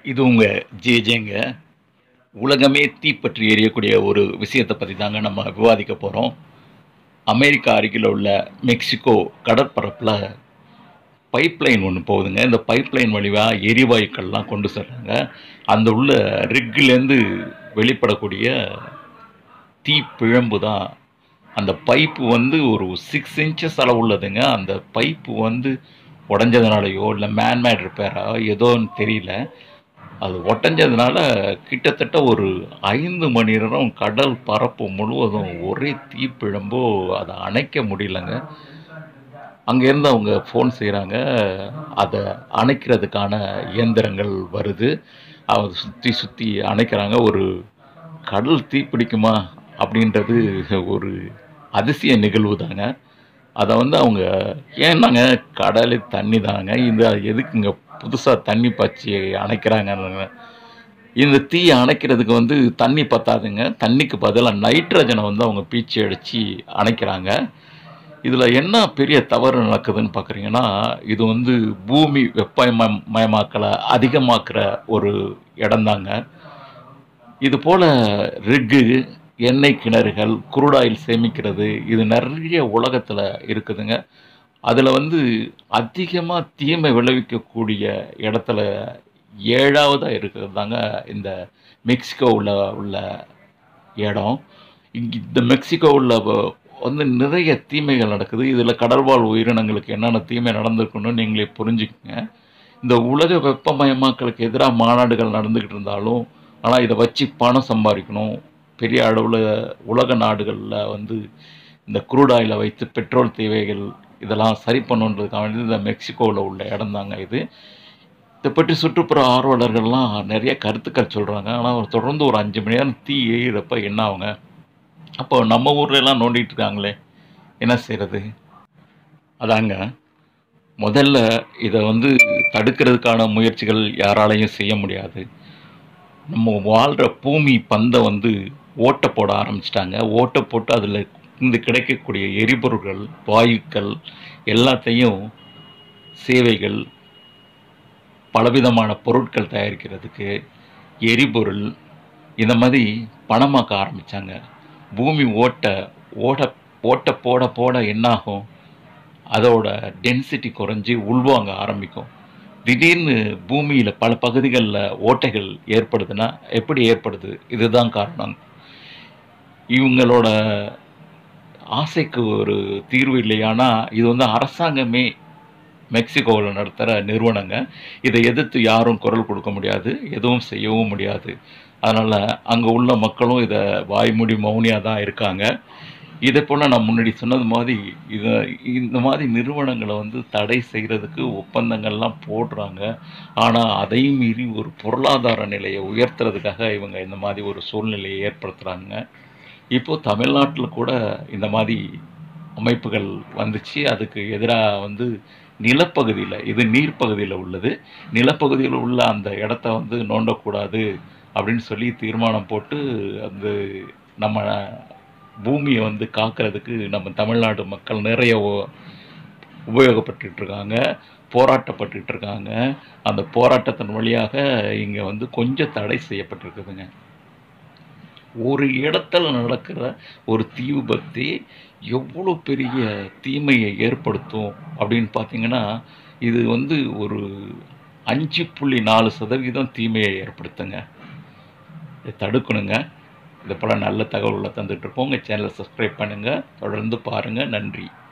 இது உங்கள் ஜேஜேங்க உலகமே தீப்பற்றி எரியக்கூடிய ஒரு விஷயத்தை பற்றி தாங்க நம்ம விவாதிக்க போகிறோம் அமெரிக்கா அருகில் உள்ள மெக்சிகோ கடற்பரப்பில் பைப்லைன் ஒன்று போகுதுங்க இந்த பைப்லைன் வழியாக எரிவாயுக்கள்லாம் கொண்டு செல்றாங்க அந்த உள்ள ரிக்லேருந்து வெளிப்படக்கூடிய தீப்பிழம்பு தான் அந்த பைப்பு வந்து ஒரு சிக்ஸ் இன்ச்சஸ் அளவு உள்ளதுங்க அந்த பைப்பு வந்து உடஞ்சதுனாலையோ இல்லை மேன்மேட் ரிப்பேரா ஏதோன்னு தெரியல அது ஒட்டஞ்சதுனால கிட்டத்தட்ட ஒரு ஐந்து மணி நேரம் கடல் பரப்பு முழுவதும் ஒரே தீப்பிழம்போ அதை அணைக்க முடியலங்க அங்கேருந்து அவங்க ஃபோன் செய்கிறாங்க அதை அணைக்கிறதுக்கான இயந்திரங்கள் வருது அவங்க சுற்றி சுற்றி அணைக்கிறாங்க ஒரு கடல் தீப்பிடிக்குமா அப்படின்றது ஒரு அதிசய நிகழ்வு தாங்க அதை வந்து அவங்க ஏன்னாங்க கடல் தண்ணி தாங்க இந்த எதுக்குங்க புதுசாக தண்ணி பாய்ச்சி அணைக்கிறாங்க இந்த தீயை அணைக்கிறதுக்கு வந்து தண்ணி பத்தாதுங்க தண்ணிக்கு பதிலாக நைட்ரஜனை வந்து அவங்க பீச்சி அடித்து அணைக்கிறாங்க இதில் என்ன பெரிய தவறு நடக்குதுன்னு பார்க்குறீங்கன்னா இது வந்து பூமி வெப்பமயமாக்கலை அதிகமாக்குற ஒரு இடம்தாங்க இது போல் ரிக்கு எண்ணெய் கிணறுகள் குருடாயில் சேமிக்கிறது இது நிறைய உலகத்தில் இருக்குதுங்க அதில் வந்து அதிகமாக தீமை விளைவிக்கக்கூடிய இடத்துல ஏழாவதாக இருக்கிறது தாங்க இந்த மெக்சிகோவில் உள்ள இடம் இங்க இந்த மெக்சிகோவில் வந்து நிறைய தீமைகள் நடக்குது இதில் கடல்வாழ் உயிரினங்களுக்கு என்னென்ன தீமை நடந்திருக்குன்னு நீங்களே புரிஞ்சுக்கங்க இந்த உலக வெப்பமயமாக்கலுக்கு எதிராக மாநாடுகள் நடந்துக்கிட்டு இருந்தாலும் ஆனால் இதை வச்சு பணம் சம்பாதிக்கணும் பெரிய அளவில் உலக நாடுகளில் வந்து இந்த குரூட் ஆயிலை வைத்து பெட்ரோல் தேவைகள் இதெல்லாம் சரி பண்ணுன்றதுக்காக வேண்டி இந்த மெக்சிகோவில் உள்ள இடம் தாங்க இது இதை பற்றி சுற்றுப்புற ஆர்வலர்கள்லாம் நிறைய கருத்துக்கள் சொல்கிறாங்க ஆனால் தொடர்ந்து ஒரு அஞ்சு மணி நேரம் தீ எய்கிறப்ப என்ன ஆகுங்க அப்போ நம்ம ஊர்ல எல்லாம் நோண்டிட்டு இருக்காங்களே என்ன செய்கிறது அதாங்க முதல்ல இதை வந்து தடுக்கிறதுக்கான முயற்சிகள் யாராலையும் செய்ய முடியாது நம்ம வாழ்கிற பூமி பந்தை வந்து ஓட்டை போட ஆரம்பிச்சிட்டாங்க ஓட்டை போட்டு அதில் இருந்து கிடைக்கக்கூடிய எரிபொருள்கள் வாயுக்கள் எல்லாத்தையும் சேவைகள் பலவிதமான பொருட்கள் தயாரிக்கிறதுக்கு எரிபொருள் இந்த மாதிரி பணமாக்க ஆரம்பித்தாங்க பூமி ஓட்டை ஓட ஓட்டை போட போட என்னாகும் அதோட டென்சிட்டி குறைஞ்சி உள்வாங்க ஆரம்பிக்கும் திடீர்னு பூமியில் பல பகுதிகளில் ஓட்டைகள் ஏற்படுதுன்னா எப்படி ஏற்படுது இதுதான் காரணம் இவங்களோட ஆசைக்கு ஒரு தீர்வு இல்லையானா இது வந்து அரசாங்கமே மெக்சிகோவில் நடத்துகிற நிறுவனங்க இதை எதிர்த்து யாரும் குரல் கொடுக்க முடியாது எதுவும் செய்யவும் முடியாது அதனால் அங்கே உள்ள மக்களும் இதை வாய்மூடி மௌனியாக தான் இருக்காங்க இதே போல் நான் முன்னாடி சொன்னது மாதிரி இதை இந்த மாதிரி நிறுவனங்களை வந்து தடை செய்கிறதுக்கு ஒப்பந்தங்கள்லாம் போடுறாங்க ஆனால் அதையும் மீறி ஒரு பொருளாதார நிலையை உயர்த்துறதுக்காக இவங்க இந்த மாதிரி ஒரு சூழ்நிலையை ஏற்படுத்துகிறாங்க இப்போது தமிழ்நாட்டில் கூட இந்த மாதிரி அமைப்புகள் வந்துச்சு அதுக்கு எதிராக வந்து நிலப்பகுதியில் இது நீர்ப்பகுதியில் உள்ளது நிலப்பகுதியில் உள்ள அந்த இடத்த வந்து நோண்டக்கூடாது அப்படின்னு சொல்லி தீர்மானம் போட்டு அந்த நம்ம பூமியை வந்து காக்கிறதுக்கு நம்ம தமிழ்நாடு மக்கள் நிறைய உபயோகப்பட்டு இருக்காங்க போராட்டப்பட்டு இருக்காங்க அந்த போராட்டத்தின் வழியாக இங்கே வந்து கொஞ்சம் தடை செய்யப்பட்டிருக்குதுங்க ஒரு இடத்துல நடக்கிற ஒரு தீ விபத்து எவ்வளோ பெரிய தீமையை ஏற்படுத்தும் அப்படின்னு பார்த்தீங்கன்னா இது வந்து ஒரு அஞ்சு புள்ளி நாலு சதவீதம் தீமையை ஏற்படுத்துங்க இதை தடுக்கணுங்க இது போல் நல்ல தகவல்களை தந்துட்டு இருப்போம் உங்கள் சேனலை சப்ஸ்கிரைப் பண்ணுங்கள் தொடர்ந்து பாருங்கள் நன்றி